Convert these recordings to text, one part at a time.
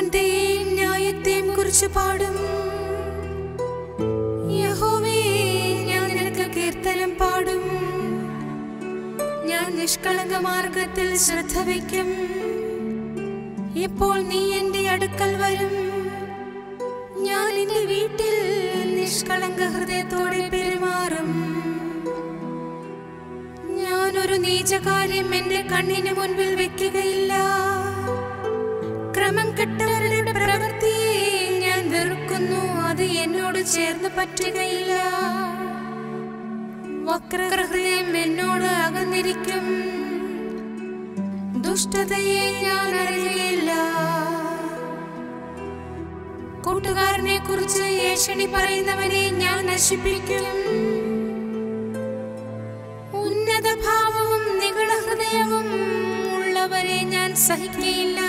നീതിയെയും ന്യായത്തെയും കുറിച്ച് പാടും യഹോവേ ഞാൻ നിനക്ക് കീർത്തനം പാടും ഞാൻ നിഷ്കളങ്ക മാർഗത്തിൽ ശ്രദ്ധ വയ്ക്കും ഇപ്പോൾ നീ എന്റെ അടുക്കൽ വരും ഞാൻ എന്റെ വീട്ടിൽ നിഷ്കളങ്ക ഹൃദയത്തോടെ പെരുമാറും ഞാനൊരു നീചകാര്യം എന്റെ കണ്ണിന് മുൻപിൽ വെക്കുകയില്ല ക്രമം കെട്ടവരുടെ പ്രവൃത്തിയെ ഞാൻ വെറുക്കുന്നു അത് എന്നോട് ചേർന്ന് പറ്റുകയില്ല വക്രഹൃദയം എന്നോട് അകന്നിരിക്കും ദുഷ്ടതയെ ഞാൻ അറിയുകയില്ല കൂട്ടുകാരനെ കുറിച്ച് ഏഷണി പറയുന്നവനെ ഞാൻ നശിപ്പിക്കും ഉന്നത ഭാവവും നിഗള ഹൃദയവും ഉള്ളവരെ ഞാൻ സഹിക്കുകയില്ല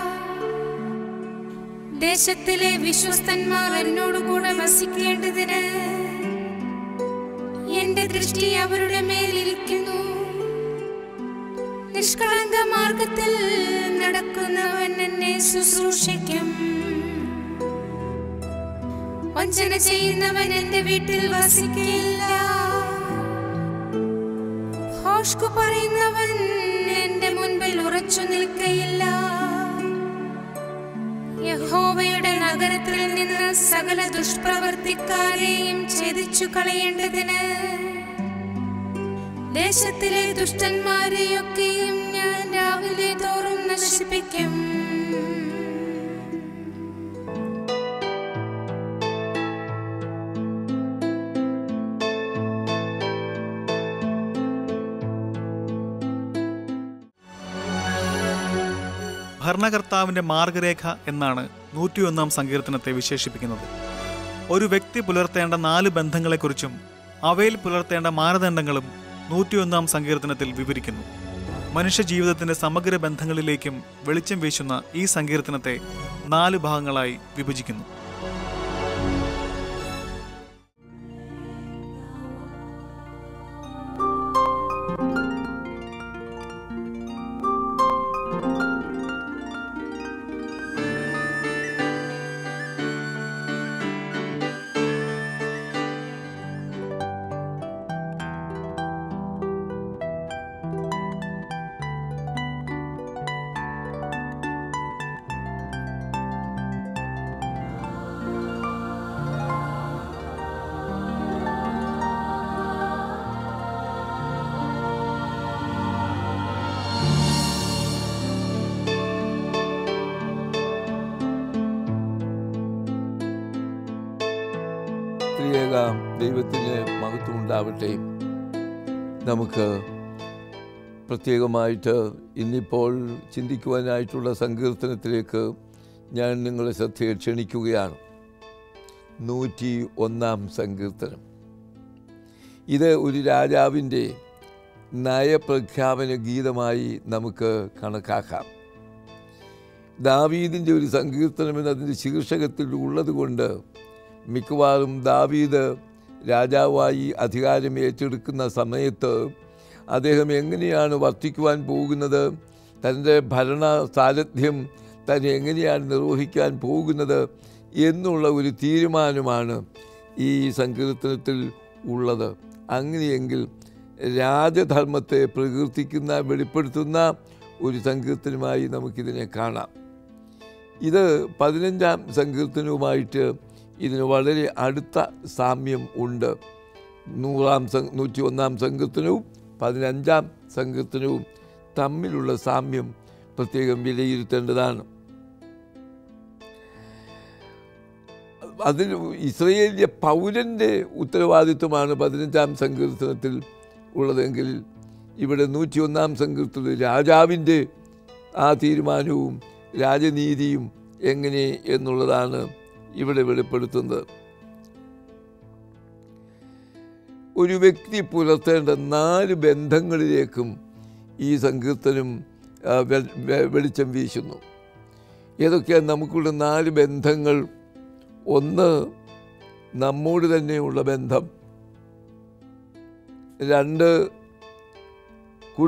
ദേശത്തിലെ വിശ്വസ്തന്മാർ എന്നോടുകൂടെ വസിക്കേണ്ടതിന് എന്റെ ദൃഷ്ടി അവരുടെ മേലിരിക്കുന്നു നിഷ്കളങ്ക മാർഗത്തിൽ നടക്കുന്നവൻ എന്നെ ശുശ്രൂഷിക്കും വഞ്ചന ചെയ്യുന്നവൻ എന്റെ വീട്ടിൽ വസിക്കുകയില്ല ഹോഷ്കു പറയുന്നവൻ എന്റെ മുൻപിൽ ഉറച്ചു നിൽക്കയില്ല യഹോവയുടെ നഗരത്തിൽ നിന്ന് സകല ദുഷ്പ്രവർത്തിക്കാരെയും ഛേദിച്ചു കളയേണ്ടതിന് ദേശത്തിലെ ദുഷ്ടന്മാരെയൊക്കെയും ഞാൻ രാവിലെ തോറും നശിപ്പിക്കും ഭരണകർത്താവിന്റെ മാർഗരേഖ എന്നാണ് നൂറ്റിയൊന്നാം സങ്കീർത്തനത്തെ വിശേഷിപ്പിക്കുന്നത് ഒരു വ്യക്തി പുലർത്തേണ്ട നാല് ബന്ധങ്ങളെക്കുറിച്ചും അവയിൽ പുലർത്തേണ്ട മാനദണ്ഡങ്ങളും നൂറ്റിയൊന്നാം സങ്കീർത്തനത്തിൽ വിവരിക്കുന്നു മനുഷ്യ ജീവിതത്തിന്റെ സമഗ്ര ബന്ധങ്ങളിലേക്കും വെളിച്ചം വീശുന്ന ഈ സങ്കീർത്തനത്തെ നാല് ഭാഗങ്ങളായി വിഭജിക്കുന്നു ത്രിയേക ദൈവത്തിന് മഹത്വം ഉണ്ടാവട്ടെ നമുക്ക് പ്രത്യേകമായിട്ട് ഇന്നിപ്പോൾ ചിന്തിക്കുവാനായിട്ടുള്ള സങ്കീർത്തനത്തിലേക്ക് ഞാൻ നിങ്ങളെ ശ്രദ്ധയെ ക്ഷണിക്കുകയാണ് നൂറ്റി ഒന്നാം സങ്കീർത്തനം ഇത് ഒരു രാജാവിൻ്റെ നയപ്രഖ്യാപന ഗീതമായി നമുക്ക് കണക്കാക്കാം ദാവീദിൻ്റെ ഒരു സങ്കീർത്തനം എന്ന് അതിൻ്റെ ശീർഷകത്തിൽ ഉള്ളതുകൊണ്ട് മിക്കവാറും ദാവീദ് രാജാവായി അധികാരം ഏറ്റെടുക്കുന്ന സമയത്ത് അദ്ദേഹം എങ്ങനെയാണ് വർത്തിക്കുവാൻ പോകുന്നത് തൻ്റെ ഭരണ സാരഥ്യം തന്നെ എങ്ങനെയാണ് നിർവഹിക്കാൻ പോകുന്നത് എന്നുള്ള ഒരു തീരുമാനമാണ് ഈ സങ്കീർത്തനത്തിൽ ഉള്ളത് അങ്ങനെയെങ്കിൽ രാജധർമ്മത്തെ പ്രകീർത്തിക്കുന്ന വെളിപ്പെടുത്തുന്ന ഒരു സങ്കീർത്തനമായി നമുക്കിതിനെ കാണാം ഇത് പതിനഞ്ചാം സങ്കീർത്തനവുമായിട്ട് ഇതിന് വളരെ അടുത്ത സാമ്യം ഉണ്ട് നൂറാം സം നൂറ്റി ഒന്നാം സങ്കീർത്തനവും പതിനഞ്ചാം സങ്കീർത്തനവും തമ്മിലുള്ള സാമ്യം പ്രത്യേകം വിലയിരുത്തേണ്ടതാണ് അതിൽ ഇസ്രയേലിയ പൗരൻ്റെ ഉത്തരവാദിത്വമാണ് പതിനഞ്ചാം സങ്കീർത്തനത്തിൽ ഉള്ളതെങ്കിൽ ഇവിടെ നൂറ്റിയൊന്നാം സങ്കീർത്തനത്തിൽ രാജാവിൻ്റെ ആ തീരുമാനവും രാജനീതിയും എങ്ങനെ എന്നുള്ളതാണ് ഇവിടെ വെളിപ്പെടുത്തുന്നത് ഒരു വ്യക്തി പുലർത്തേണ്ട നാല് ബന്ധങ്ങളിലേക്കും ഈ സങ്കീർത്തനം ആ, വെ- വെ- വെളിച്ചം വീശുന്നു ഏതൊക്കെയാണ് നമുക്കുള്ള നാല് ബന്ധങ്ങൾ ഒന്ന് നമ്മോട് തന്നെയുള്ള ബന്ധം രണ്ട്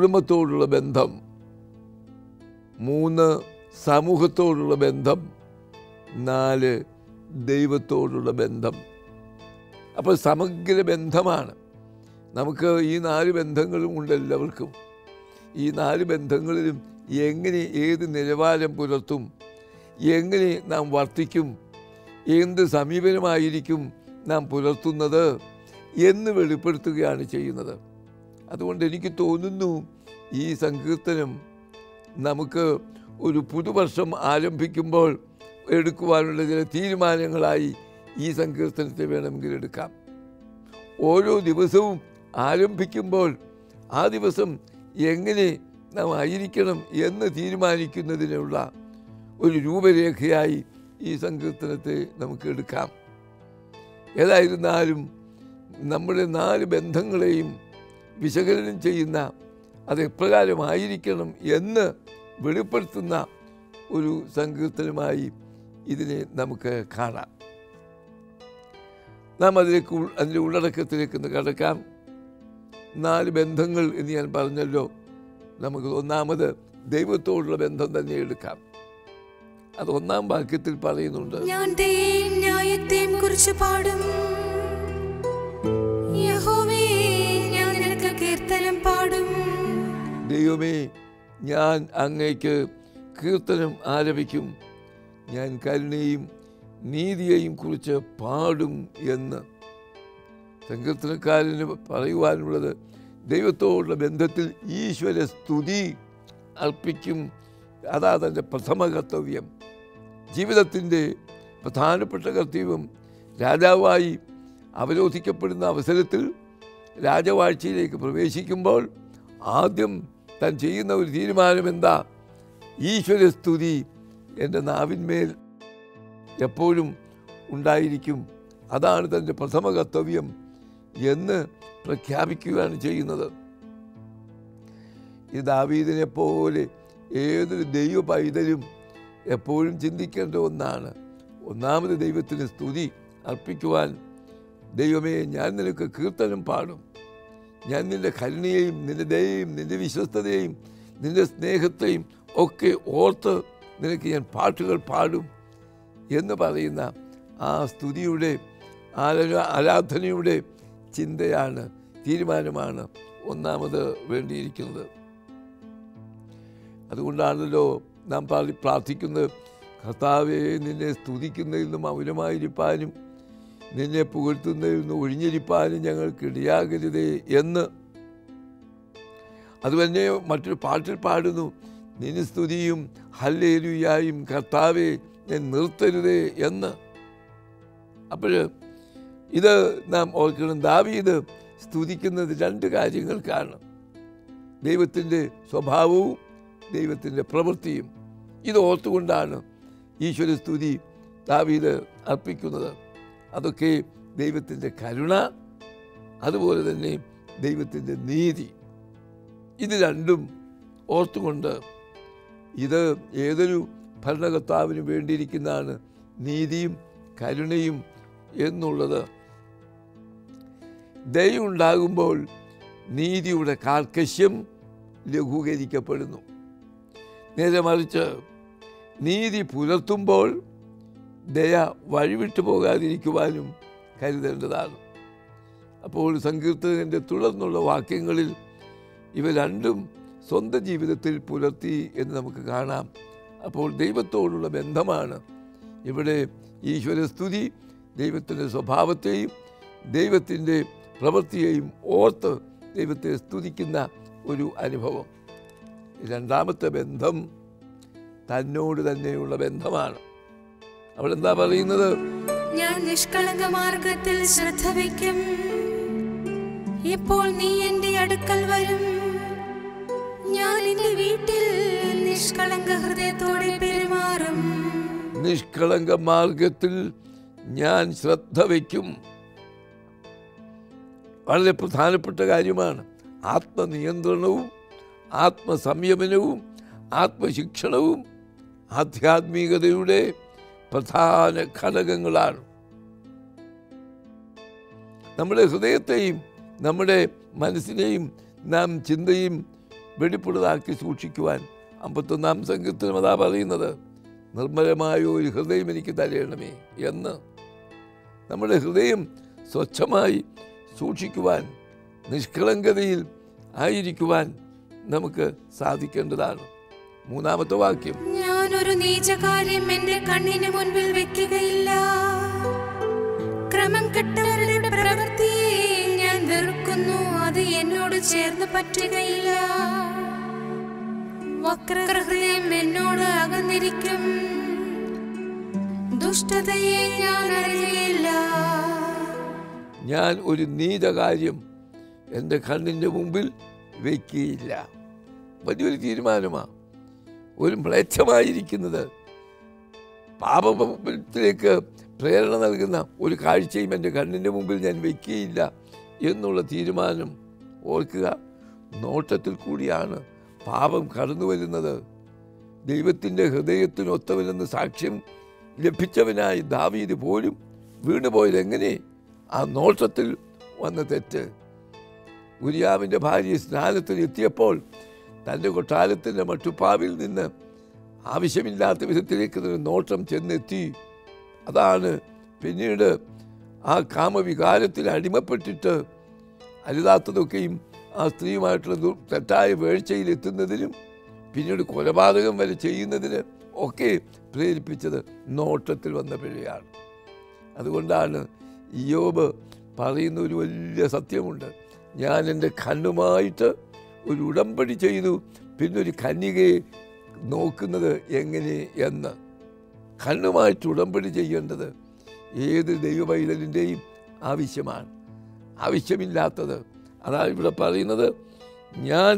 കുടുംബത്തോടുള്ള ബന്ധം മൂന്ന് സമൂഹത്തോടുള്ള ബന്ധം നാല് ദൈവത്തോടുള്ള ബന്ധം അപ്പോൾ സമഗ്ര ബന്ധമാണ് നമുക്ക് ഈ നാല് ബന്ധങ്ങളും ഉണ്ട് എല്ലാവർക്കും ഈ നാല് ബന്ധങ്ങളിലും എങ്ങനെ ഏത് നിലവാരം പുലർത്തും എങ്ങനെ നാം വർത്തിക്കും എന്ത് സമീപനമായിരിക്കും നാം പുലർത്തുന്നത് എന്ന് വെളിപ്പെടുത്തുകയാണ് ചെയ്യുന്നത് അതുകൊണ്ട് എനിക്ക് തോന്നുന്നു ഈ സങ്കീർത്തനം നമുക്ക് ഒരു പുതുവർഷം ആരംഭിക്കുമ്പോൾ എടുക്കുവാനുള്ള ചില തീരുമാനങ്ങളായി ഈ സങ്കീർത്തനത്തെ വേണമെങ്കിൽ എടുക്കാം ഓരോ ദിവസവും ആരംഭിക്കുമ്പോൾ ആ ദിവസം എങ്ങനെ നാം ആയിരിക്കണം എന്ന് തീരുമാനിക്കുന്നതിനുള്ള ഒരു രൂപരേഖയായി ഈ സങ്കീർത്തനത്തെ നമുക്ക് എടുക്കാം ഏതായിരുന്നാലും നമ്മുടെ നാല് ബന്ധങ്ങളെയും വിശകലനം ചെയ്യുന്ന അത് എപ്രകാരമായിരിക്കണം എന്ന് വെളിപ്പെടുത്തുന്ന ഒരു സങ്കീർത്തനമായി ഇതിനെ നമുക്ക് കാണാം നാം അതിലേക്ക് ഉൾ- അതിൻ്റെ ഉള്ളടക്കത്തിലേക്ക് ഒന്ന് കടക്കാം നാല് ബന്ധങ്ങൾ എന്ന് ഞാൻ പറഞ്ഞല്ലോ നമുക്ക് ഒന്നാമത് ദൈവത്തോടുള്ള ബന്ധം തന്നെ എടുക്കാം അത് ഒന്നാം വാക്യത്തിൽ പറയുന്നുണ്ട് ഞാൻ ദയയും ന്യായത്തെയും കുറിച്ച് പാടും യഹോവേ ഞാൻ നിനക്ക് കീർത്തനം പാടും ദൈവമേ ഞാൻ അങ്ങേക്ക് കീർത്തനം ആലപിക്കും ഞാൻ കരുണയും നീതിയെയും കുറിച്ച് പാടും എന്ന് സങ്കീർത്തനക്കാരന് പറയുവാനുള്ളത് ദൈവത്തോടുള്ള ബന്ധത്തിൽ ഈശ്വര സ്തുതി അർപ്പിക്കും അതാ തൻ്റെ പ്രഥമ കർത്തവ്യം ജീവിതത്തിൻ്റെ പ്രധാനപ്പെട്ട കർത്തവ്യം രാജാവായി അവരോധിക്കപ്പെടുന്ന അവസരത്തിൽ രാജവാഴ്ചയിലേക്ക് പ്രവേശിക്കുമ്പോൾ ആദ്യം താൻ ചെയ്യുന്ന ഒരു തീരുമാനം എന്താ ഈശ്വര സ്തുതി എൻ്റെ നാവിന്മേൽ എപ്പോഴും ഉണ്ടായിരിക്കും അതാണ് തൻ്റെ പ്രഥമ കർത്തവ്യം എന്ന് പ്രഖ്യാപിക്കുകയാണ് ചെയ്യുന്നത് ഈ ദാവീദിനെ പോലെ ഏതൊരു ദൈവ പൈതലും എപ്പോഴും ചിന്തിക്കേണ്ട ഒന്നാണ് ഒന്നാമത് ദൈവത്തിന് സ്തുതി അർപ്പിക്കുവാൻ ദൈവമേ ഞാൻ നിനക്ക് കീർത്തനം പാടും ഞാൻ നിന്റെ കരുണയെയും നിന്റെ ദയയും നിന്റെ വിശ്വസ്തതയെയും നിന്റെ സ്നേഹത്തെയും ഒക്കെ ഓർത്ത് നിനക്ക് ഞാൻ പാട്ടുകൾ പാടും എന്ന് പറയുന്ന ആ സ്തുതിയുടെ ആരാ- ആരാധനയുടെ ചിന്തയാണ് തീരുമാനമാണ് ഒന്നാമത് വേണ്ടിയിരിക്കുന്നത് അതുകൊണ്ടാണല്ലോ നാം പാടി പ്രാർത്ഥിക്കുന്നത് കർത്താവെ നിന്നെ സ്തുതിക്കുന്നതിൽ നിന്നും മൗനമായിരിക്കാനും നിന്നെ പുകഴ്ത്തുന്നതിൽ നിന്ന് ഒഴിഞ്ഞിരിപ്പാനും ഞങ്ങൾക്ക് ഇടയാകരുതേ എന്ന് അതുതന്നെ മറ്റൊരു പാട്ടിൽ പാടുന്നു നിന് സ്തുതിയും ഹല്ലേലുയായും കർത്താവെ ഞാൻ നിർത്തരുതേ എന്ന് അപ്പോൾ ഇത് നാം ഓർക്കണം ദാവീദ് സ്തുതിക്കുന്നത് രണ്ട് കാര്യങ്ങൾക്കാണ് ദൈവത്തിൻ്റെ സ്വഭാവവും ദൈവത്തിൻ്റെ പ്രവൃത്തിയും ഇത് ഓർത്തുകൊണ്ടാണ് ഈശ്വര സ്തുതി ദാവീദ് അർപ്പിക്കുന്നത് അതൊക്കെ ദൈവത്തിൻ്റെ കരുണ അതുപോലെ തന്നെ ദൈവത്തിൻ്റെ നീതി ഇത് രണ്ടും ഓർത്തുകൊണ്ട് ഇത് ഏതൊരു ഭരണകർത്താവിന് വേണ്ടിയിരിക്കുന്നതാണ് നീതിയും കരുണയും എന്നുള്ളത് ദയുണ്ടാകുമ്പോൾ നീതിയുടെ കാർക്കശ്യം ലഘൂകരിക്കപ്പെടുന്നു നേരെ മറിച്ച് നീതി പുലർത്തുമ്പോൾ ദയ വഴിവിട്ടു പോകാതിരിക്കുവാനും കരുതേണ്ടതാണ് അപ്പോൾ സങ്കീർത്തകൻ്റെ തുടർന്നുള്ള വാക്യങ്ങളിൽ ഇവ രണ്ടും സ്വന്തം ജീവിതത്തിൽ പുലർത്തി എന്ന് നമുക്ക് കാണാം അപ്പോൾ ദൈവത്തോടുള്ള ബന്ധമാണ് ഇവിടെ ഈശ്വര സ്തുതി ദൈവത്തിൻ്റെ സ്വഭാവത്തെയും ദൈവത്തിൻ്റെ പ്രവൃത്തിയെയും ഓർത്ത് ദൈവത്തെ സ്തുതിക്കുന്ന ഒരു അനുഭവം രണ്ടാമത്തെ ബന്ധം തന്നോട് തന്നെയുള്ള ബന്ധമാണ് അവിടെ എന്താ പറയുന്നത് ഞാൻ നിഷ്കളങ്ക മാർഗത്തിൽ ശ്രദ്ധ വയ്ക്കും ഇപ്പോൾ നീ എന്റെ അടുക്കൽ വരും ഞാൻ എന്റെ വീട്ടിൽ നിഷ്കളങ്ക ഹൃദയത്തോടെ പെരുമാറും നിഷ്കളങ്ക മാർഗത്തിൽ ഞാൻ ശ്രദ്ധ വയ്ക്കും വളരെ പ്രധാനപ്പെട്ട കാര്യമാണ് ആത്മനിയന്ത്രണവും ആത്മസംയമനവും ആത്മശിക്ഷണവും ആധ്യാത്മികതയുടെ പ്രധാന ഘടകങ്ങളാണ് നമ്മുടെ ഹൃദയത്തെയും നമ്മുടെ മനസ്സിനെയും നാം ചിന്തയും വെടിപ്പുള്ളതാക്കി സൂക്ഷിക്കുവാൻ അമ്പത്തൊന്നാം സംഘത്തിനും അതാ പറയുന്നത് നിർമ്മലമായ ഒരു ഹൃദയം എനിക്ക് തരയണമേ എന്ന് നമ്മുടെ ഹൃദയം സ്വച്ഛമായി സൂക്ഷിക്കുവാൻ നിഷ്കളങ്കതയിൽ ആയിരിക്കുവാൻ നമുക്ക് സാധിക്കേണ്ടതാണ് മൂന്നാമത്തെ വാക്യം ഞാനൊരു നീചകാര്യം എന്റെ കണ്ണിന് മുൻപിൽ വെക്കുകയില്ല ക്രമം കെട്ടവരുടെ പ്രവൃത്തിയെ ഞാൻ വെറുക്കുന്നു അത് എന്നോട് ചേർന്ന് പറ്റുകയില്ല വക്രഹൃദയം എന്നോട് അകന്നിരിക്കും ദുഷ്ടതയെ ഞാൻ അറിയുകയില്ല ഞാൻ ഒരു നീതകാര്യം എൻ്റെ കണ്ണിൻ്റെ മുമ്പിൽ വയ്ക്കുകയില്ല വലിയൊരു തീരുമാനമാണ് ഒരു മ്ലേച്ഛമായിരിക്കുന്നത് പാപത്തിലേക്ക് പ്രേരണ നൽകുന്ന ഒരു കാഴ്ചയും എൻ്റെ കണ്ണിൻ്റെ മുമ്പിൽ ഞാൻ വയ്ക്കുകയില്ല എന്നുള്ള തീരുമാനം ഓർക്കുക നോട്ടത്തിൽ കൂടിയാണ് പാപം കടന്നു വരുന്നത് ദൈവത്തിൻ്റെ ഹൃദയത്തിനൊത്തവനെന്ന് സാക്ഷ്യം ലഭിച്ചവനായി ദാവീദ് പോലും വീണുപോയത് എങ്ങനെ ആ നോട്ടത്തിൽ വന്ന തെറ്റ് ഉരിയാവിൻ്റെ ഭാര്യ സ്നാനത്തിൽ എത്തിയപ്പോൾ തൻ്റെ കൊട്ടാരത്തിൻ്റെ മട്ടുപ്പാവിൽ നിന്ന് ആവശ്യമില്ലാത്ത വിധത്തിലേക്ക് ഒരു നോട്ടം ചെന്നെത്തി അതാണ് പിന്നീട് ആ കാമവികാരത്തിൽ അടിമപ്പെട്ടിട്ട് അരുതാത്തതൊക്കെയും ആ സ്ത്രീയുമായിട്ടുള്ള ദു- തെറ്റായ വേഴ്ചയിൽ എത്തുന്നതിനും പിന്നീട് കൊലപാതകം വരെ ചെയ്യുന്നതിന് ഒക്കെ പ്രേരിപ്പിച്ചത് നോട്ടത്തിൽ വന്ന പിഴയാണ് അതുകൊണ്ടാണ് ഇയോബ് പറയുന്ന ഒരു വലിയ സത്യമുണ്ട് ഞാൻ എൻ്റെ കണ്ണുമായിട്ട് ഒരു ഉടമ്പടി ചെയ്തു പിന്നെ ഒരു കന്യകയെ നോക്കുന്നത് എങ്ങനെ എന്ന് കണ്ണുമായിട്ട് ഉടമ്പടി ചെയ്യേണ്ടത് ഏത് ദൈവപൈതലിൻ്റെയും ആവശ്യമാണ് ആവശ്യമില്ലാത്തത് അതാണ് ഇവിടെ പറയുന്നത് ഞാൻ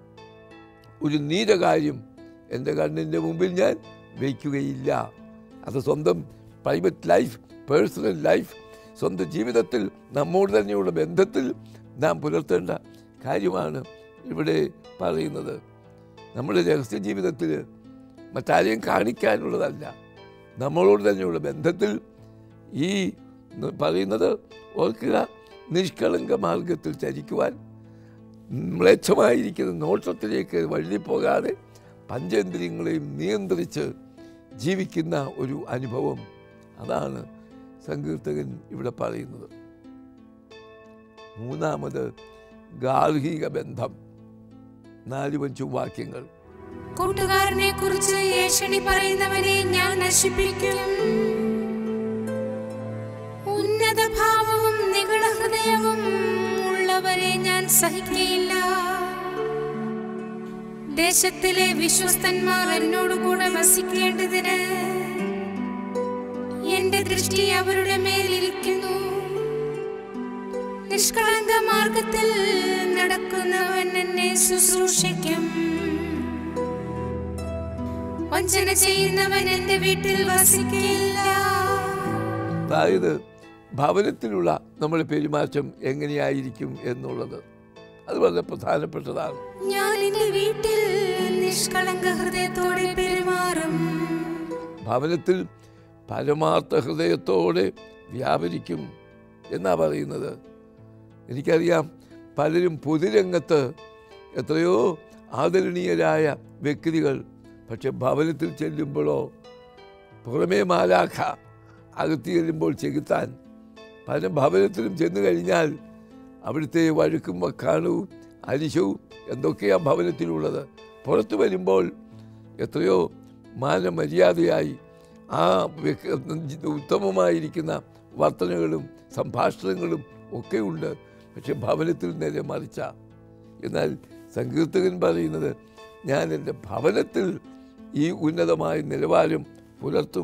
ഒരു നീതകാര്യം എൻ്റെ കണ്ണിൻ്റെ മുമ്പിൽ ഞാൻ വയ്ക്കുകയില്ല അത് സ്വന്തം പ്രൈവറ്റ് ലൈഫ് പേഴ്സണൽ ലൈഫ് സ്വന്തം ജീവിതത്തിൽ നമ്മോട് തന്നെയുള്ള ബന്ധത്തിൽ നാം പുലർത്തേണ്ട കാര്യമാണ് ഇവിടെ പറയുന്നത് നമ്മുടെ രഹസ്യ ജീവിതത്തിൽ മറ്റാരെയും കാണിക്കാനുള്ളതല്ല നമ്മളോട് തന്നെയുള്ള ബന്ധത്തിൽ ഈ ന- പറയുന്നത് ഓർക്കുക നിഷ്കളങ്ക മാർഗത്തിൽ ചരിക്കുവാൻ മ്ലേച്ഛമായിരിക്കുന്ന നോട്ടത്തിലേക്ക് വഴുതിപ്പോകാതെ പഞ്ചേന്ദ്രിയങ്ങളെയും നിയന്ത്രിച്ച് ജീവിക്കുന്ന ഒരു അനുഭവം അതാണ് സങ്കീർത്തകൻ ഇവിടെ പറയുന്നത് മൂന്നാമത് ഗാർഹിക ബന്ധം നാല് പഞ്ചു വാക്യങ്ങൾ കൂട്ടുകാരനെ കുറിച്ച് ഏഷണി പറയുന്നവനെ ഞാൻ നശിപ്പിക്കും ഉന്നത ഭാവവും നിഗള ഹൃദയവും ഉള്ളവരെ ഞാൻ സഹിക്കയില്ല ദേശത്തിലെ വിശ്വസ്തന്മാർ എന്നോടുകൂടെ വസിക്കേണ്ടതിന് എന്റെ ദൃഷ്ടി അവരുടെ മേലിരിക്കുന്നു നിഷ്കളങ്ക മാർഗത്തിൽ നടക്കുന്നവൻ എന്നെ ശുശ്രൂഷിക്കും വഞ്ചന ചെയ്യുന്നവൻ എന്റെ വീട്ടിൽ വസിക്കില്ല അതായത് ഭവനത്തിലുള്ള നമ്മുടെ പെരുമാറ്റം എങ്ങനെയായിരിക്കും എന്നുള്ളത് അത് വളരെ പ്രധാനപ്പെട്ടതാണ് ഞാൻ എന്റെ വീട്ടിൽ നിഷ്കളങ്ക ഹൃദയത്തോടെ പെരുമാറും ഭവനത്തിൽ പരമാർത്ഥ ഹൃദയത്തോടെ വ്യാപരിക്കും എന്നാ പറയുന്നത് എനിക്കറിയാം പലരും പൊതുരംഗത്ത് എത്രയോ ആദരണീയരായ വ്യക്തികൾ പക്ഷെ ഭവനത്തിൽ ചെല്ലുമ്പോഴോ പുറമേ മാലാഖ അകത്ത് ചെല്ലുമ്പോൾ ചെകുത്താൻ പല ഭവനത്തിലും ചെന്ന് കഴിഞ്ഞാൽ അവിടുത്തെ വഴുക്കും വക്കാണവും അരിശവും എന്തൊക്കെയാ ഭവനത്തിലുള്ളത് പുറത്തു വരുമ്പോൾ എത്രയോ മാനമര്യാദയായി ആ വ്യക്തി ഉത്തമമായിരിക്കുന്ന വർത്തനകളും സംഭാഷണങ്ങളും ഒക്കെ ഉണ്ട് പക്ഷെ ഭവനത്തിൽ നേരെ മറിച്ച എന്നാൽ സങ്കീർത്തകൻ പറയുന്നത് ഞാൻ എൻ്റെ ഭവനത്തിൽ ഈ ഉന്നതമായ നിലവാരം പുലർത്തും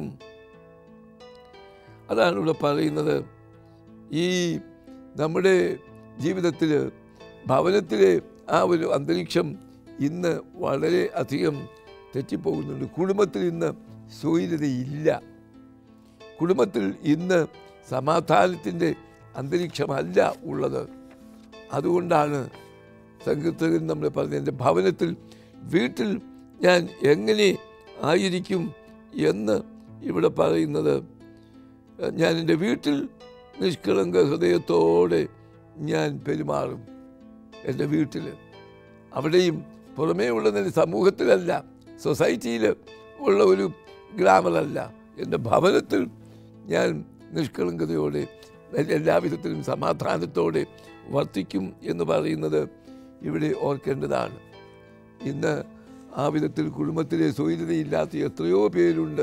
അതാണ് ഇവിടെ പറയുന്നത് ഈ നമ്മുടെ ജീവിതത്തിൽ ഭവനത്തിലെ ആ ഒരു അന്തരീക്ഷം ഇന്ന് വളരെ അധികം തെറ്റിപ്പോകുന്നുണ്ട് കുടുംബത്തിൽ ഇന്ന് സ്വൈര്യതയില്ല കുടുംബത്തിൽ ഇന്ന് സമാധാനത്തിൻ്റെ അന്തരീക്ഷമല്ല ഉള്ളത് അതുകൊണ്ടാണ് സങ്കീർത്തകൻ നമ്മൾ പറഞ്ഞത് എൻ്റെ ഭവനത്തിൽ വീട്ടിൽ ഞാൻ എങ്ങനെ ആയിരിക്കും എന്ന് ഇവിടെ പറയുന്നത് ഞാൻ എൻ്റെ വീട്ടിൽ നിഷ്കളങ്ക ഹൃദയത്തോടെ ഞാൻ പെരുമാറും എൻ്റെ വീട്ടിൽ അവിടെയും പുറമേ ഉള്ള നില സമൂഹത്തിലല്ല സൊസൈറ്റിയിൽ ഉള്ള ഒരു ഗ്ലാമറല്ല എൻ്റെ ഭവനത്തിൽ ഞാൻ നിഷ്കളങ്കതയോടെ എല്ലാവിധത്തിലും സമാധാനത്തോടെ വർത്തിക്കും എന്ന് പറയുന്നത് ഇവിടെ ഓർക്കേണ്ടതാണ് ഇന്ന് ആ വിധത്തിൽ കുടുംബത്തിലെ സ്വൈര്യതയില്ലാത്ത എത്രയോ പേരുണ്ട്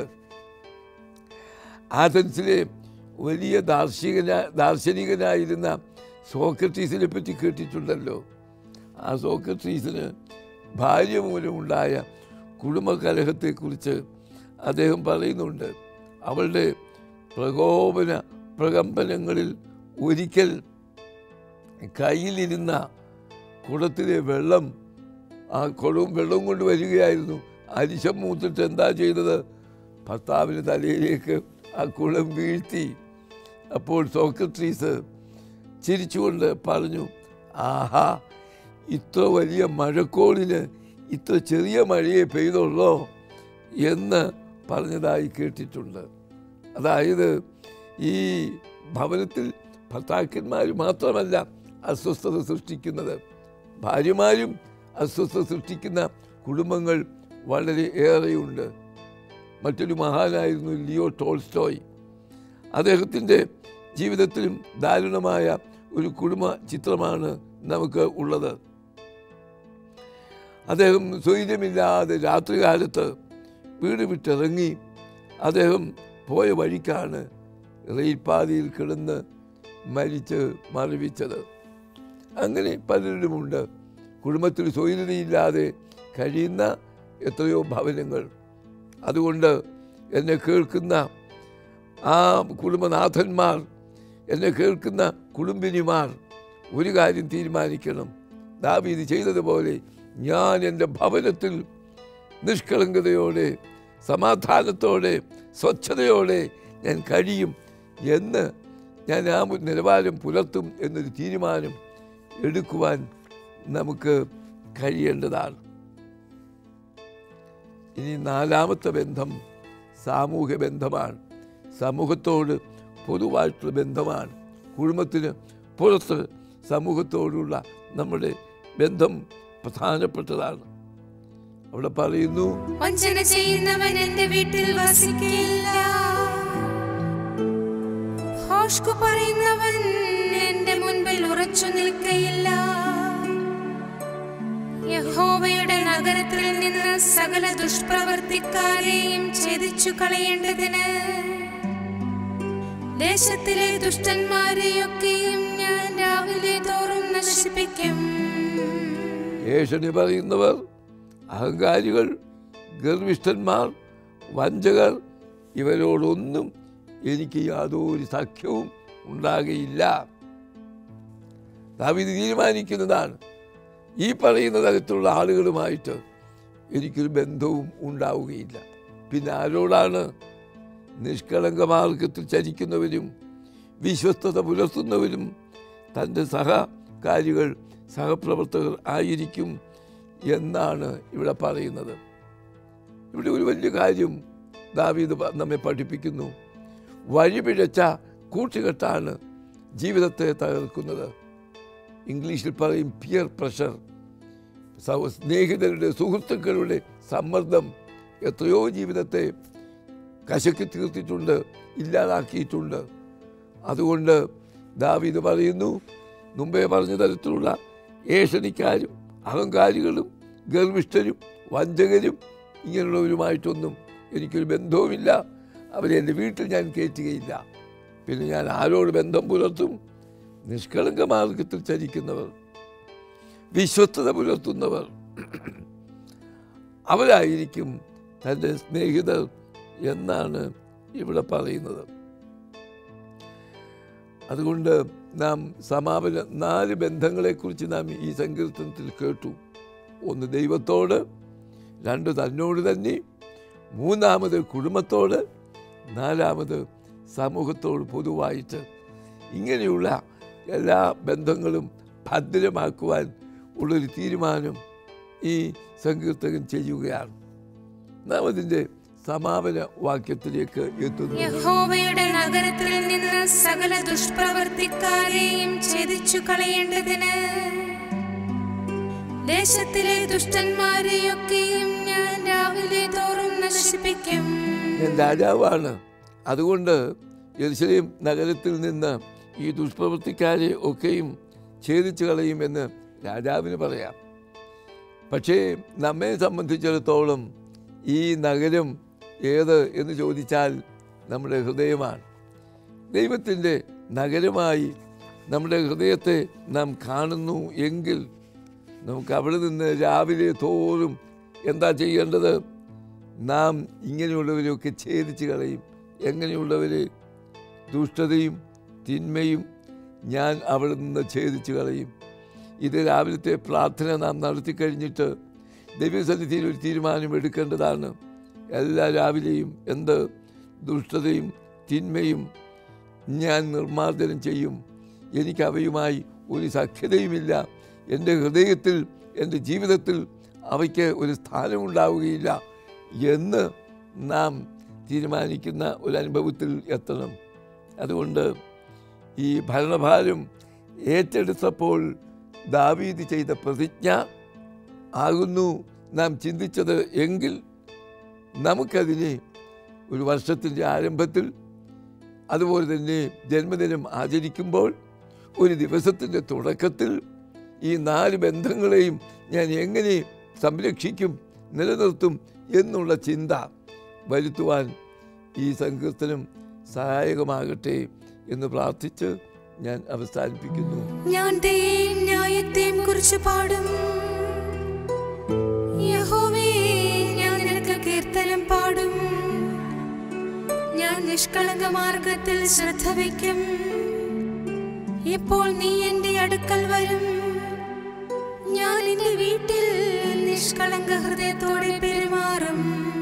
ആഥൻസിലെ വലിയ ദാർശനികന ദാർശനികനായിരുന്ന സോക്രട്ടീസിനെ പറ്റി കേട്ടിട്ടുണ്ടല്ലോ ആ സോക്രട്ടീസിന് ഭാര്യ മൂലമുണ്ടായ കുടുംബകലഹത്തെക്കുറിച്ച് അദ്ദേഹം പറയുന്നുണ്ട് അവളുടെ പ്രകോപന പ്രകമ്പനങ്ങളിൽ ഒരിക്കൽ കയ്യിലിരുന്ന കുടത്തിലെ വെള്ളം ആ കുടവും വെള്ളവും കൊണ്ട് വരികയായിരുന്നു അരിശം മൂത്തിട്ട് എന്താ ചെയ്തത് ഭർത്താവിന് തലയിലേക്ക് ആ കുളം വീഴ്ത്തി അപ്പോൾ സോക്രട്ടീസ് ചിരിച്ചുകൊണ്ട് പറഞ്ഞു ആഹാ ഇത്ര വലിയ മഴക്കോളിന് ഇത്ര ചെറിയ മഴയെ പെയ്തുള്ളോ എന്ന് പറഞ്ഞതായി കേട്ടിട്ടുണ്ട് അതായത് ഈ ഭവനത്തിൽ ഭർത്താക്കന്മാർ മാത്രമല്ല അസ്വസ്ഥത സൃഷ്ടിക്കുന്നത് ഭാര്യമാരും അസ്വസ്ഥത സൃഷ്ടിക്കുന്ന കുടുംബങ്ങൾ വളരെ ഏറെയുണ്ട് മറ്റൊരു മഹാനായിരുന്നു ലിയോ ടോൾസ്റ്റോയ് അദ്ദേഹത്തിൻ്റെ ജീവിതത്തിലും ദാരുണമായ ഒരു കുടുംബ ചിത്രമാണ് നമുക്ക് ഉള്ളത് അദ്ദേഹം സ്വൈര്യമില്ലാതെ രാത്രികാലത്ത് വീട് വിട്ടിറങ്ങി അദ്ദേഹം പോയ വഴിക്കാണ് റെയിൽപാതയിൽ കിടന്ന് മരിച്ച് മരവിച്ചത് അങ്ങനെ പലരുമുണ്ട് കുടുംബത്തിൽ സ്വൈര്യതയില്ലാതെ കഴിയുന്ന എത്രയോ ഭവനങ്ങൾ അതുകൊണ്ട് എന്നെ കേൾക്കുന്ന ആ കുടുംബനാഥന്മാർ എന്നെ കേൾക്കുന്ന കുടുംബിനിമാർ ഒരു കാര്യം തീരുമാനിക്കണം ദാവീദ് ചെയ്തതുപോലെ ഞാൻ എൻ്റെ ഭവനത്തിൽ നിഷ്കളങ്കതയോടെ സമാധാനത്തോടെ സ്വച്ഛതയോടെ ഞാൻ കഴിയും എന്ന് ഞാൻ ആ നിലവാരം പുലർത്തും എന്നൊരു തീരുമാനം എടുക്കുവാൻ നമുക്ക് കഴിയേണ്ടതാണ് ഇനി നാലാമത്തെ ബന്ധം സാമൂഹ്യ ബന്ധമാണ് സമൂഹത്തോട് പൊതുവായിട്ടുള്ള ബന്ധമാണ് കുടുംബത്തിന് പുറത്ത് സമൂഹത്തോടുള്ള നമ്മുടെ ബന്ധം പ്രധാനപ്പെട്ടതാണ് അവിടെ പറയുന്നു വഞ്ചന ചെയ്യുന്നവൻ എന്റെ വീട്ടിൽ വസിക്കില്ല ഭോഷ്കു പറയുന്നവൻ എന്റെ മുൻപിൽ ഉറച്ചു നിൽക്കയില്ല യഹോവയുടെ നഗരത്തിൽ നിന്ന് സകല ദുഷ്പ്രവർത്തിക്കാരെയും ഛേദിച്ചു കളയേണ്ടതിന് ദേശത്തിലെ ദുഷ്ടന്മാരെയൊക്കെയും ഞാൻ രാവിലെ തോറും നശിപ്പിക്കും ഏഷണി പറയുന്നവർ അഹങ്കാരികൾ ഗർവിഷ്ഠന്മാർ വഞ്ചകർ ഇവരോടൊന്നും എനിക്ക് യാതൊരു സഖ്യവും ഉണ്ടാകയില്ല ദാവീദ് തീരുമാനിക്കുന്നതാണ് ഈ പറയുന്ന തരത്തിലുള്ള ആളുകളുമായിട്ട് എനിക്കൊരു ബന്ധവും ഉണ്ടാവുകയില്ല പിന്നെ ആരോടാണ് നിഷ്കളങ്ക മാർഗത്തിൽ ചരിക്കുന്നവരും വിശ്വസ്തത പുലർത്തുന്നവരും തൻ്റെ സഹകാരികൾ സഹപ്രവർത്തകർ ആയിരിക്കും എന്നാണ് ഇവിടെ പറയുന്നത് ഇവിടെ ഒരു വലിയ കാര്യം ദാവീദ് പ- നമ്മെ പഠിപ്പിക്കുന്നു വഴിപിഴച്ച കൂട്ടുകെട്ടാണ് ജീവിതത്തെ തകർക്കുന്നത് ഇംഗ്ലീഷിൽ പറയും പിയർ പ്രഷർ സൗ- സ്നേഹിതരുടെ സുഹൃത്തുക്കളുടെ സമ്മർദ്ദം എത്രയോ ജീവിതത്തെ കശക്കി തീർത്തിട്ടുണ്ട് ഇല്ലാതാക്കിയിട്ടുണ്ട് അതുകൊണ്ട് ദാവീദ് പറയുന്നു മുമ്പേ പറഞ്ഞ തരത്തിലുള്ള ഏഷണിക്കാരും അഹങ്കാരികളും ഗർവിഷ്ഠരും വഞ്ചകരും ഇങ്ങനെയുള്ളവരുമായിട്ടൊന്നും എനിക്കൊരു ബന്ധവുമില്ല അവരെ എൻ്റെ വീട്ടിൽ ഞാൻ കയറ്റുകയില്ല പിന്നെ ഞാൻ ആരോട് ബന്ധം പുലർത്തും നിഷ്കളങ്ക മാർഗത്തിൽ ചരിക്കുന്നവർ വിശ്വസ്തത പുലർത്തുന്നവർ അവരായിരിക്കും തൻ്റെ സ്നേഹിതർ എന്നാണ് ഇവിടെ പറയുന്നത് അതുകൊണ്ട് നാം സമാപന നാല് ബന്ധങ്ങളെക്കുറിച്ച് നാം ഈ സങ്കീർത്തനത്തിൽ കേട്ടു ഒന്ന് ദൈവത്തോട് രണ്ട് തന്നോട് തന്നെ മൂന്നാമത് കുടുംബത്തോട് നാലാമത് സമൂഹത്തോട് പൊതുവായിട്ട് ഇങ്ങനെയുള്ള എല്ലാ ബന്ധങ്ങളും ഭദ്രമാക്കുവാൻ ഉള്ളൊരു തീരുമാനം ഈ സങ്കീർത്തകൻ ചെയ്യുകയാണ് നാം അതിൻ്റെ സമാപന വാക്യത്തിലേക്ക് എത്തുന്നു യഹോവയുടെ നഗരത്തിൽ നിന്ന് സകല ദുഷ്പ്രവർത്തിക്കാരെയും ഛേദിച്ചു കളയേണ്ടതിന് ദേശത്തിലെ ദുഷ്ടന്മാരെയൊക്കെയും ഞാൻ രാവിലെ തോറും നശിപ്പിക്കും ഞാൻ രാജാവാണ് അതുകൊണ്ട് യെരുശലേം നഗരത്തിൽ നിന്ന് ഈ ദുഷ്പ്രവൃത്തിക്കാരെ ഒക്കെയും ഛേദിച്ചു കളയുമെന്ന് രാജാവിന് പറയാം പക്ഷേ നമ്മെ സംബന്ധിച്ചിടത്തോളം ഈ നഗരം ഏത് എന്ന് ചോദിച്ചാൽ നമ്മുടെ ഹൃദയമാണ് ദൈവത്തിൻ്റെ നഗരമായി നമ്മുടെ ഹൃദയത്തെ നാം കാണുന്നു എങ്കിൽ നമുക്ക് അവിടെ നിന്ന് രാവിലെ തോറും എന്താ ചെയ്യേണ്ടത് നാം ഇങ്ങനെയുള്ളവരെയൊക്കെ ഛേദിച്ച് കളയും എങ്ങനെയുള്ളവരെ ദുഷ്ടതയും തിന്മയും ഞാൻ അവിടെ നിന്ന് ഛേദിച്ച് കളയും ഇത് രാവിലത്തെ പ്രാർത്ഥന നാം നടത്തി കഴിഞ്ഞിട്ട് ദൈവസന്നിധിയിൽ ഒരു തീരുമാനം എടുക്കേണ്ടതാണ് എല്ലാ രാവിലെയും എന്ത് ദുഷ്ടതയും തിന്മയും ഞാൻ നിർമ്മാർജ്ജനം ചെയ്യും എനിക്ക് അവയുമായി ഒരു സഖ്യതയുമില്ല എൻ്റെ ഹൃദയത്തിൽ എൻ്റെ ജീവിതത്തിൽ അവയ്ക്ക് ഒരു സ്ഥാനമുണ്ടാവുകയില്ല എന്ന് നാം തീരുമാനിക്കുന്ന ഒരു അനുഭവത്തിൽ എത്തണം അതുകൊണ്ട് ഈ ഭരണഭാരം ഏറ്റെടുത്തപ്പോൾ ദാവീദ് ചെയ്ത പ്രതിജ്ഞ ആകുന്നു നാം ചിന്തിച്ചത് എങ്കിൽ നമുക്കതിനെ ഒരു വർഷത്തിൻ്റെ ആരംഭത്തിൽ അതുപോലെ തന്നെ ജന്മദിനം ആചരിക്കുമ്പോൾ ഒരു ദിവസത്തിൻ്റെ തുടക്കത്തിൽ ഈ നാല് ബന്ധങ്ങളെയും ഞാൻ എങ്ങനെ സംരക്ഷിക്കും നിലനിർത്തും എന്നുള്ള ചിന്ത വരുത്തുവാൻ ഈ സങ്കീർത്തനം സഹായകമാകട്ടെ എന്ന് പ്രാർത്ഥിച്ച് ഞാൻ അവസാനിപ്പിക്കുന്നു ഞാൻ ദയയും ന്യായത്തെയും കുറിച്ച് പാടും യഹോവേ ഞാൻ നിനക്ക് കീർത്തനം പാടും ഞാൻ നിഷ്കളങ്ക മാർഗത്തിൽ ശ്രദ്ധ വയ്ക്കും ഇപ്പോൾ നീ എന്റെ അടുക്കൽ വരും ഞാൻ എന്റെ വീട്ടിൽ നിഷ്കളങ്ക ഹൃദയത്തോടെ പെരുമാറും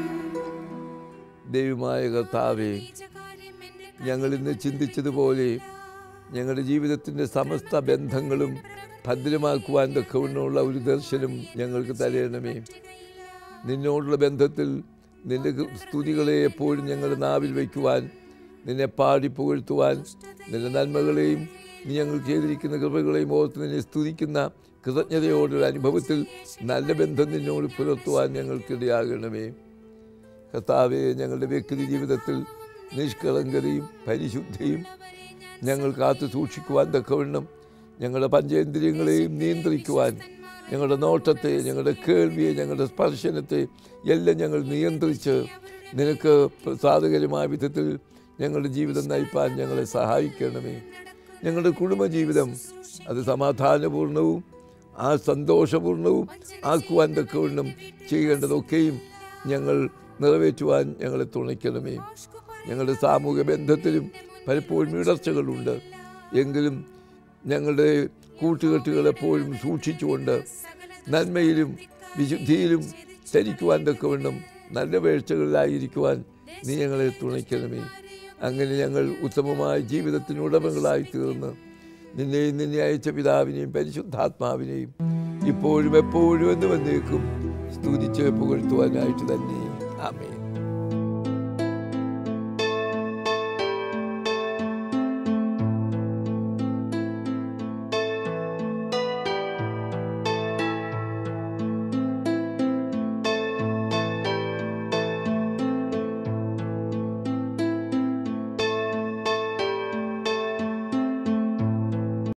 ദൈവമായ കർത്താവേ ഞങ്ങൾ ഇന്ന് ചിന്തിച്ചതുപോലെ ഞങ്ങളുടെ ജീവിതത്തിൻ്റെ സമസ്ത ബന്ധങ്ങളും ഭദ്രമാക്കുവാൻ തക്കവണ്ണമുള്ള ഒരു ദർശനം ഞങ്ങൾക്ക് തരയണമേ നിന്നോടുള്ള ബന്ധത്തിൽ നിന്റെ സ്തുതികളെ എപ്പോഴും ഞങ്ങളുടെ നാവിൽ വയ്ക്കുവാൻ നിന്നെ പാടി പുകഴ്ത്തുവാൻ നിന്റെ നന്മകളെയും നീ ഞങ്ങൾ ചെയ്തിരിക്കുന്ന കൃപകളെയും ഓർത്ത് നിന്നെ സ്തുതിക്കുന്ന കൃതജ്ഞതയോടൊരു അനുഭവത്തിൽ നല്ല ബന്ധം നിന്നോട് പുലർത്തുവാൻ ഞങ്ങൾക്കിടയാകണമേ കർത്താവെ ഞങ്ങളുടെ വ്യക്തി ജീവിതത്തിൽ നിഷ്കളങ്കതയും പരിശുദ്ധിയും ഞങ്ങൾ കാത്തു സൂക്ഷിക്കുവാൻ തക്കവണ്ണം ഞങ്ങളുടെ പഞ്ചേന്ദ്രിയങ്ങളെയും നിയന്ത്രിക്കുവാൻ ഞങ്ങളുടെ നോട്ടത്തെ ഞങ്ങളുടെ കേൾവിയെ ഞങ്ങളുടെ സ്പർശനത്തെ എല്ലാം ഞങ്ങൾ നിയന്ത്രിച്ച് നിനക്ക് പ്രസാദകരമായ വിധത്തിൽ ഞങ്ങളുടെ ജീവിതം നയിപ്പാൻ ഞങ്ങളെ സഹായിക്കണമേ ഞങ്ങളുടെ കുടുംബജീവിതം അത് സമാധാനപൂർണവും ആ സന്തോഷപൂർണവും ആക്കുവാൻ തക്കവണ്ണം ചെയ്യേണ്ടതൊക്കെയും ഞങ്ങൾ നിറവേറ്റുവാൻ ഞങ്ങളെ തുണയ്ക്കണമേ ഞങ്ങളുടെ സാമൂഹ്യ ബന്ധത്തിലും പലപ്പോഴും ഇടർച്ചകളുണ്ട് എങ്കിലും ഞങ്ങളുടെ കൂട്ടുകെട്ടുകൾ എപ്പോഴും സൂക്ഷിച്ചുകൊണ്ട് നന്മയിലും വിശുദ്ധിയിലും ചരിക്കുവാൻ തക്കവണ്ണം നല്ല വീഴ്ചകളിലായിരിക്കുവാൻ നീ ഞങ്ങളെ തുണയ്ക്കണമേ അങ്ങനെ ഞങ്ങൾ ഉത്തമമായ ജീവിതത്തിന് ഉടമകളായി തീർന്ന് നിന്നെയും നിന്നെ അയച്ച പിതാവിനെയും പരിശുദ്ധാത്മാവിനെയും ഇപ്പോഴും എപ്പോഴും എന്ന് വന്നേക്കും സ്തുതിച്ച് പുകഴ്ത്തുവാനായിട്ട് തന്നെ ആമേൻ